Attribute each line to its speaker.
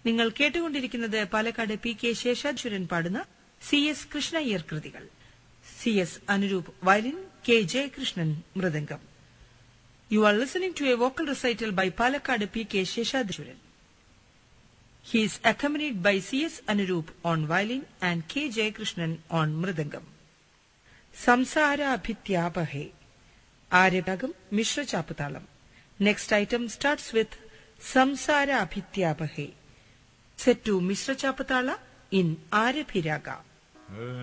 Speaker 1: നിങ്ങൾ കേട്ടുകൊണ്ടിരിക്കുന്നത് Palakkad P K ശേഷാധുരൻ പാടുന്ന സി എസ് കൃഷ്ണയ്യർ കൃതികൾ C S Anuroop violin K Jayakrishnan mridangam you are listening to a vocal recital by Palakkad P K Seshadhuran He is accompanied by C.S. Anurup on violin and K. Jayakrishnan on mridangam. സംസാരാഭിത്യാപഹേ ആര്യഭാഗം മിശ്ര ചാപ്പുതാളം next item starts with സംസാരാഭിത്യാപഹേ set to Misra Chaputala in ആരഭിരാഗ